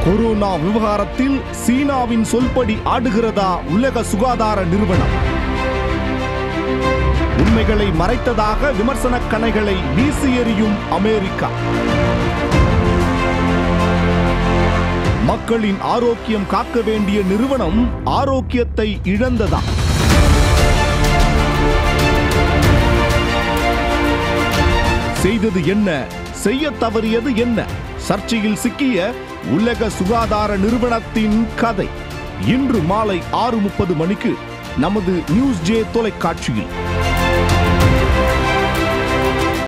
corona விவகாரத்தில் சீனாவின் சொல்படி ஆடுகிறதா உலக சுகாதார நிறுவனம் உண்மைகளை மறைத்ததாக விமர்சன கணைகளை வீசி எறியும் அமெரிக்கா மக்களின் ஆரோக்கியம் காக்க வேண்டிய நிறுவனம் ஆரோக்கியத்தை இழந்ததா செய்தது என்ன செய்ய தவறியது என்ன சர்ச்சையில் சிக்கிய உலக சுகாதார நிறுவனத்தின் கதை இன்று மாலை ஆறு முப்பது மணிக்கு நமது நியூஸ் ஜே தொலைக்காட்சியில்